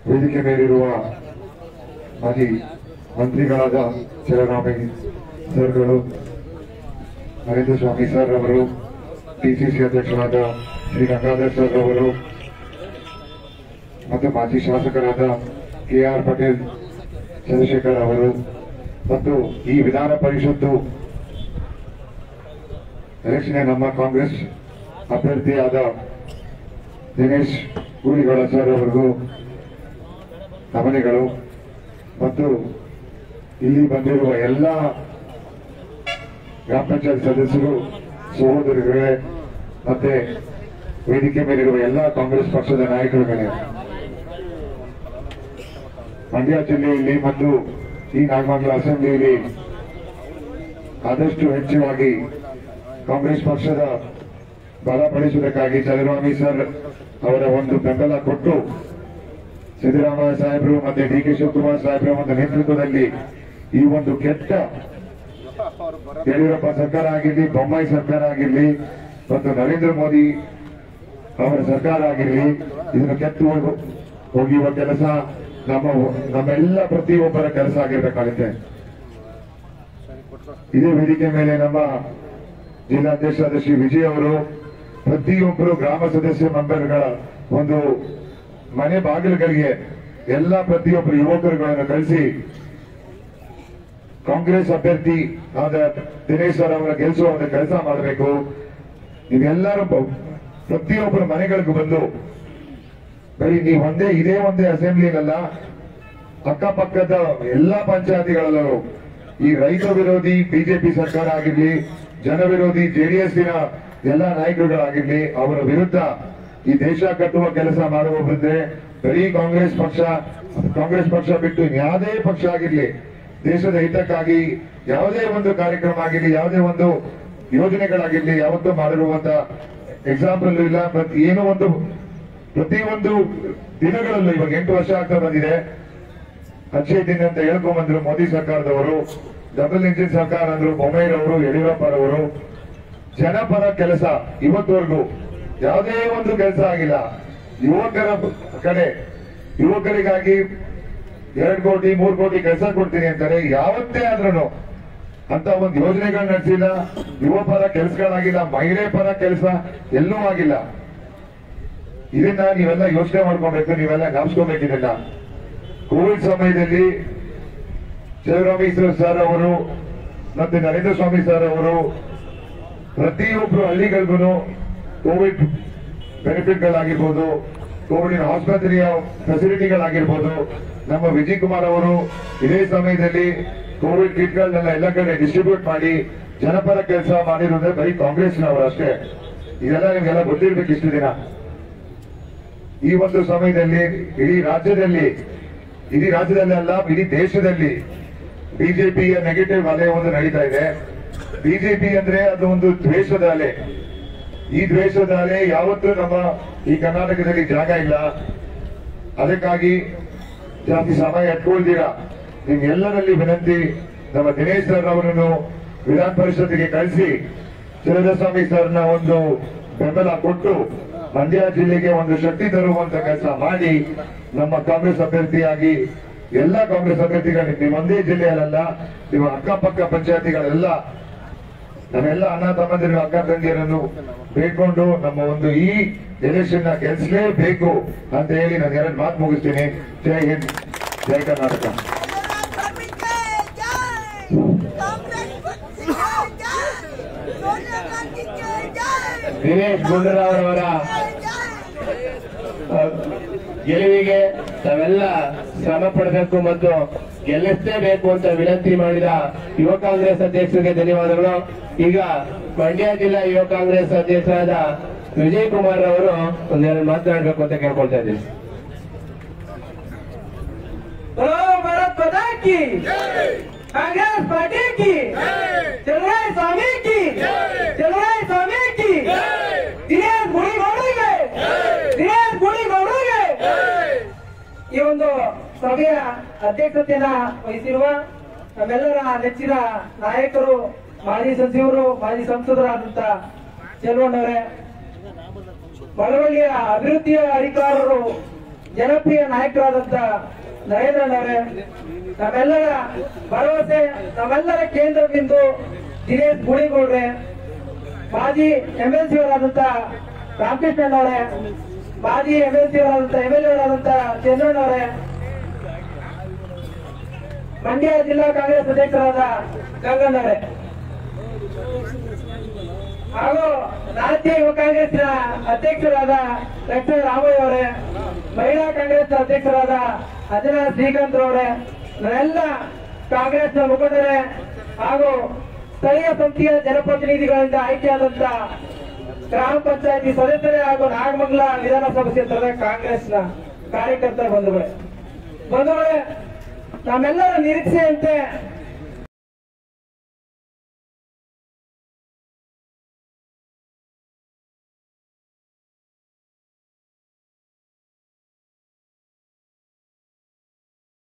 ವೇದಿಕೆ ಮೇಲಿರುವ ಮಾಜಿ ಮಂತ್ರಿಗಳಾದ ಶಿವರಾಮಯ್ಯ ಸರ್ಗಳು ನರೇಂದ್ರ ಸ್ವಾಮಿ ಸರ್ ಅವರು ಪಿಸಿಸಿ ಅಧ್ಯಕ್ಷರಾದ ಶ್ರೀ ಗಂಗಾಧರ್ ಸರ್ ಅವರು ಮತ್ತು ಮಾಜಿ ಶಾಸಕರಾದ ಕೆ ಆರ್ ಪಟೇಲ್ ಚಂದ್ರಶೇಖರ್ ಅವರು ಮತ್ತು ಈ ವಿಧಾನ ಪರಿಷತ್ತು ಎಲೆಕ್ಷನ್ ನಮ್ಮ ಕಾಂಗ್ರೆಸ್ ಅಭ್ಯರ್ಥಿಯಾದ ದಿನೇಶ್ ಗುಳಿಗಳ ಸರ್ ಅವರಿಗೂ ನಮನೆಗಳು ಮತ್ತು ಇಲ್ಲಿ ಬಂದಿರುವ ಎಲ್ಲ ಗ್ರಾಮ ಪಂಚಾಯತ್ ಸದಸ್ಯರು ಸಹೋದರರುಗಳೇ ಮತ್ತೆ ವೇದಿಕೆ ಮೇಲಿರುವ ಎಲ್ಲ ಕಾಂಗ್ರೆಸ್ ಪಕ್ಷದ ನಾಯಕರುಗಳೇ ಮಂಡ್ಯ ಜಿಲ್ಲೆಯಲ್ಲಿ ಮತ್ತು ಈ ನಾಗಮಂಗಲ ಅಸೆಂಬ್ಲಿಯಲ್ಲಿ ಆದಷ್ಟು ಹೆಚ್ಚಾಗಿ ಕಾಂಗ್ರೆಸ್ ಪಕ್ಷದ ಬಲಪಡಿಸುವುದಕ್ಕಾಗಿ ಚಂದ್ರಸ್ವಾಮಿ ಸರ್ ಅವರ ಒಂದು ಬೆಂಬಲ ಕೊಟ್ಟು ಸಿದ್ದರಾಮಯ್ಯ ಸಾಹೇಬರು ಮತ್ತೆ ಡಿ ಕೆ ಶಿವಕುಮಾರ್ ಸಾಹೇಬರ ಒಂದು ನೇತೃತ್ವದಲ್ಲಿ ಈ ಒಂದು ಕೆಟ್ಟ ಯಡಿಯೂರಪ್ಪ ಸರ್ಕಾರ ಆಗಿರ್ಲಿ ಬೊಮ್ಮಾಯಿ ಸರ್ಕಾರ ಆಗಿರ್ಲಿ ಮತ್ತು ನರೇಂದ್ರ ಮೋದಿ ಅವರ ಸರ್ಕಾರ ಆಗಿರ್ಲಿ ಇದನ್ನು ಕೆತ್ತು ಹೋಗು- ಹೋಗಿರುವ ಕೆಲಸ ನಮ್ಮ ನಮ್ಮೆಲ್ಲ ಪ್ರತಿಯೊಬ್ಬರ ಕೆಲಸ ಆಗಿರ್ಬೇಕಾಗುತ್ತೆ ಇದೇ ವೇದಿಕೆ ಮೇಲೆ ನಮ್ಮ ಜಿಲ್ಲಾಧ್ಯಕ್ಷರಾದ ಶ್ರೀ ವಿಜಯ್ ಅವರು ಪ್ರತಿಯೊಬ್ಬರು ಗ್ರಾಮ ಸದಸ್ಯ ಮೆಂಬರ್ಗಳ ಒಂದು ಮನೆ ಬಾಗಿಲುಗಳಿಗೆ ಎಲ್ಲ ಪ್ರತಿಯೊಬ್ಬರು ಯುವಕರುಗಳನ್ನು ಕಳಿಸಿ ಕಾಂಗ್ರೆಸ್ ಅಭ್ಯರ್ಥಿ ಆದ ದಿನೇಶ್ ಸರ್ ಅವರ ಗೆಲ್ಲಿಸುವ ಒಂದು ಕೆಲಸ ಮಾಡಬೇಕು ನೀವೆಲ್ಲರೂ ಬ- ಪ್ರತಿಯೊಬ್ಬರ ಮನೆಗಳಿಗೂ ಬಂದು ಬರೀ ನೀವು ಒಂದೇ ಇದೇ ಒಂದೇ ಅಸೆಂಬ್ಲಿನಲ್ಲ ಅಕ್ಕಪಕ್ಕದ ಎಲ್ಲಾ ಪಂಚಾಯತಿಗಳಲ್ಲೂ ಈ ರೈತ ವಿರೋಧಿ ಬಿಜೆಪಿ ಸರ್ಕಾರ ಆಗಿರ್ಲಿ ಜನ ವಿರೋಧಿ ಜೆಡಿಎಸ್ನ ಎಲ್ಲ ನಾಯಕರುಗಳಾಗಿರ್ಲಿ ಅವರ ವಿರುದ್ಧ ಈ ದೇಶ ಕಟ್ಟುವ ಕೆಲಸ ಮಾಡುವ ಬಂದ್ರೆ ಬರೀ ಕಾಂಗ್ರೆಸ್ ಪಕ್ಷ ಕಾಂಗ್ರೆಸ್ ಪಕ್ಷ ಬಿಟ್ಟು ಯಾವುದೇ ಪಕ್ಷ ಆಗಿರ್ಲಿ ದೇಶದ ಹಿತಕ್ಕಾಗಿ ಯಾವುದೇ ಒಂದು ಕಾರ್ಯಕ್ರಮ ಆಗಿರ್ಲಿ ಯಾವುದೇ ಒಂದು ಯೋಜನೆಗಳಾಗಿರ್ಲಿ ಯಾವತ್ತೂ ಮಾಡಿರುವಂತ ಎಕ್ಸಾಂಪಲ್ ಇಲ್ಲ ಬಟ್ ಏನೋ ಒಂದು ಪ್ರತಿಯೊಂದು ದಿನಗಳಲ್ಲೂ ಇವಾಗ ಎಂಟು ವರ್ಷ ಆಗ್ತಾ ಬಂದಿದೆ ಅಕ್ಷಯ ದಿನ ಅಂತ ಹೇಳ್ಕೊಂಡ್ ಬಂದ್ರು ಮೋದಿ ಸರ್ಕಾರದವರು ಡಬಲ್ ಇಂಜಿನ್ ಸರ್ಕಾರ ಅಂದ್ರು ಬೊಮ್ಮೇರವರು ಯಡಿಯೂರಪ್ಪರವರು ಜನಪರ ಕೆಲಸ ಇವತ್ತವರೆಗೂ ಯಾವುದೇ ಒಂದು ಕೆಲಸ ಆಗಿಲ್ಲ ಯುವಕರ ಕಡೆ ಯುವಕರಿಗಾಗಿ ಎರಡ್ ಕೋಟಿ ಮೂರ್ ಕೋಟಿ ಕೆಲಸ ಕೊಡ್ತೀನಿ ಅಂತಾರೆ ಯಾವತ್ತೇ ಆದ್ರೂ ಅಂತ ಒಂದು ಯೋಜನೆಗಳು ನಡೆಸಿಲ್ಲ ಯುವ ಪರ ಕೆಲಸಗಳಾಗಿಲ್ಲ ಮಹಿಳೆ ಪರ ಕೆಲಸ ಎಲ್ಲೂ ಆಗಿಲ್ಲ ಇದನ್ನ ನೀವೆಲ್ಲ ಯೋಚನೆ ಮಾಡ್ಕೊಬೇಕು ನೀವೆಲ್ಲ ಜ್ಞಾಪಿಸ್ಕೋಬೇಕು ಇದನ್ನ ಕೋವಿಡ್ ಸಮಯದಲ್ಲಿ ಶಿವರಾಮೇಶ್ವರ ಸರ್ ಅವರು ಮತ್ತೆ ನರೇಂದ್ರ ಸ್ವಾಮಿ ಸರ್ ಅವರು ಪ್ರತಿಯೊಬ್ಬರು ಹಳ್ಳಿಗಳಿಗೂ ಕೋವಿಡ್ ಬೆನಿಫಿಟ್ಗಳಾಗಿರ್ಬೋದು ಕೋವಿಡ್ ಆಸ್ಪತ್ರೆಯ ಫೆಸಿಲಿಟಿಗಳಾಗಿರ್ಬೋದು ನಮ್ಮ ವಿಜಯ್ ಕುಮಾರ್ ಅವರು ಇದೇ ಸಮಯದಲ್ಲಿ ಕೋವಿಡ್ ಕಿಟ್ಗಳನ್ನೆಲ್ಲ ಎಲ್ಲ ಕಡೆ ಡಿಸ್ಟ್ರಿಬ್ಯೂಟ್ ಮಾಡಿ ಜನಪರ ಕೆಲಸ ಮಾಡಿರೋದೇ ಬರೀ ಕಾಂಗ್ರೆಸ್ನವರು ಅಷ್ಟೇ ಇದೆಲ್ಲ ನಿಮ್ಗೆಲ್ಲ ಗೊತ್ತಿರ್ಬೇಕು ಇಷ್ಟು ದಿನ ಈ ಒಂದು ಸಮಯದಲ್ಲಿ ಇಡೀ ರಾಜ್ಯದಲ್ಲಿ ಇಡೀ ರಾಜ್ಯದಲ್ಲಿ ಅಲ್ಲ ಇಡೀ ದೇಶದಲ್ಲಿ ಬಿಜೆಪಿಯ ನೆಗೆಟಿವ್ ಅಲೆ ಒಂದು ನಡೀತಾ ಇದೆ ಬಿಜೆಪಿ ಅಂದ್ರೆ ಅದು ಒಂದು ದ್ವೇಷದ ಅಲೆ ಈ ದ್ವೇಷದ ಅಲೆ ಯಾವತ್ತೂ ನಮ್ಮ ಈ ಕರ್ನಾಟಕದಲ್ಲಿ ಜಾಗ ಇಲ್ಲ ಅದಕ್ಕಾಗಿ ಜಾಸ್ತಿ ಸಮಯ ಇಟ್ಕೊಳ್ತೀರಾ ನಿಮ್ಗೆಲ್ಲರಲ್ಲಿ ವಿನಂತಿ ನಮ್ಮ ದಿನೇಶ್ ಸರ್ ಅವರನ್ನು ವಿಧಾನ ಪರಿಷತ್ತಿಗೆ ಕಳಿಸಿ ಚಿರದಸ್ವಾಮಿ ಸರ್ನ ಒಂದು ಬೆಂಬಲ ಕೊಟ್ಟು ಮಂಡ್ಯ ಜಿಲ್ಲೆಗೆ ಒಂದು ಶಕ್ತಿ ತರುವಂತ ಕೆಲಸ ಮಾಡಿ ನಮ್ಮ ಕಾಂಗ್ರೆಸ್ ಅಭ್ಯರ್ಥಿಯಾಗಿ ಎಲ್ಲ ಕಾಂಗ್ರೆಸ್ ಅಭ್ಯರ್ಥಿಗಳು ನಿಮ್ಮ ಒಂದೇ ಜಿಲ್ಲೆಯಲ್ಲ ನಿಮ್ಮ ಅಕ್ಕಪಕ್ಕ ಪಂಚಾಯತಿಗಳೆಲ್ಲ ನಮ್ಮೆಲ್ಲ ಅಣ್ಣ ತಮ್ಮಂದಿರು ಅಕ್ಕ ತಂಗಿಯರನ್ನು ಬೇಡ್ಕೊಂಡು ನಮ್ಮ ಒಂದು ಈ ಎಲೆಕ್ಷನ್ ನ ಗೆಲ್ಲಿಸಲೇಬೇಕು ಅಂತ ಹೇಳಿ ನಾನು ಎರಡು ಮಾತು ಮುಗಿಸ್ತೀನಿ ಜೈ ಹಿಂದ್ ಜೈ ಕರ್ನಾಟಕ ದಿನೇಶ್ ಗುಂಡೂರಾವ್ ಅವರ ಆ, ಗೆಲುವಿಗೆ ತಾವೆಲ್ಲ ಶ್ರಮ ಪಡಬೇಕು ಮತ್ತು ಗೆಲ್ಲಿಸಲೇಬೇಕು ಅಂತ ವಿನಂತಿ ಮಾಡಿದ ಯುವ ಕಾಂಗ್ರೆಸ್ ಅಧ್ಯಕ್ಷರಿಗೆ ಧನ್ಯವಾದಗಳು ಈಗ ಮಂಡ್ಯ ಜಿಲ್ಲಾ ಯುವ ಕಾಂಗ್ರೆಸ್ ಅಧ್ಯಕ್ಷರಾದ ವಿಜಯ್ ಕುಮಾರ್ ಅವರು ಒಂದೆರಡು ಮಾತನಾಡಬೇಕು ಅಂತ ಕೇಳ್ಕೊಳ್ತಾ ಇದ್ದೀನಿ बोलो भारत माता की कांग्रेस पार्टी की चलराय स्वामी की चलराय स्वामी की ದಿನೇಶ್ ಗುಡಿಗೌಡರಿಗೆ ದಿನೇಶ್ ಗುಡಿಗೌಡರಿಗೆ ಈ ಒಂದು ಸಭೆಯ ಅಧ್ಯಕ್ಷತೆಯನ್ನ ವಹಿಸಿರುವ ನಮ್ಮೆಲ್ಲರ ನೆಚ್ಚಿನ ನಾಯಕರು ಮಾಜಿ ಸಚಿವರು ಮಾಜಿ ಸಂಸದರಾದಂತ ಚೆಲುವಣ್ಣವರೇ ಮಳವಳ್ಳಿಯ ಅಭಿವೃದ್ಧಿಯ ಅಧಿಕಾರರು ಜನಪ್ರಿಯ ನಾಯಕರಾದಂತ ನರೇಂದ್ರನವರೇ ನಮ್ಮೆಲ್ಲರ ಭರವಸೆ ನಮ್ಮೆಲ್ಲರ ಕೇಂದ್ರ ಬಿಂದು ದಿನೇಶ್ ಗುಳಿಗೌಡ್ರೆ ಮಾಜಿ ಎಂ ಎಲ್ ಸಿ ಅವರಾದಂತ ರಾಮಕೃಷ್ಣನವರೇ ಮಾಜಿ ಎಂ ಎಲ್ ಸಿ ಅವರಾದಂತ ಎಂ ಎಲ್ ಎ ಅವರಾದಂತ ಚಂದ್ರಣ್ಣವರೇ ಮಂಡ್ಯ ಜಿಲ್ಲಾ ಕಾಂಗ್ರೆಸ್ ಅಧ್ಯಕ್ಷರಾದ ಗಂಗಣ್ಣವರೇ ಹಾಗೂ ರಾಜ್ಯ ಯುವ ಕಾಂಗ್ರೆಸ್ನ ಅಧ್ಯಕ್ಷರಾದ ಡಾಕ್ಟರ್ ರಾಮಯ್ಯ ಅವರೇ ಮಹಿಳಾ ಕಾಂಗ್ರೆಸ್ ಅಧ್ಯಕ್ಷರಾದ ಅಜನ ಶ್ರೀಕಾಂತ್ ಅವರೇ ನಾವೆಲ್ಲ ಕಾಂಗ್ರೆಸ್ನ ಮುಖಂಡರೇ ಹಾಗೂ ಸ್ಥಳೀಯ ಸಂಸ್ಥೆಯ ಜನಪ್ರತಿನಿಧಿಗಳಿಂದ ಆಯ್ಕೆಯಾದಂತ ಗ್ರಾಮ ಪಂಚಾಯತಿ ಸದಸ್ಯರೇ ಹಾಗೂ ನಾಗಮಂಗಲ ವಿಧಾನಸಭಾ ಕ್ಷೇತ್ರದ ಕಾಂಗ್ರೆಸ್ನ ಕಾರ್ಯಕರ್ತರ ಬಂಧುಗಳೇ ಬಂಧುಗಳೇ ನಮ್ಮೆಲ್ಲರ ನಿರೀಕ್ಷೆಯಂತೆ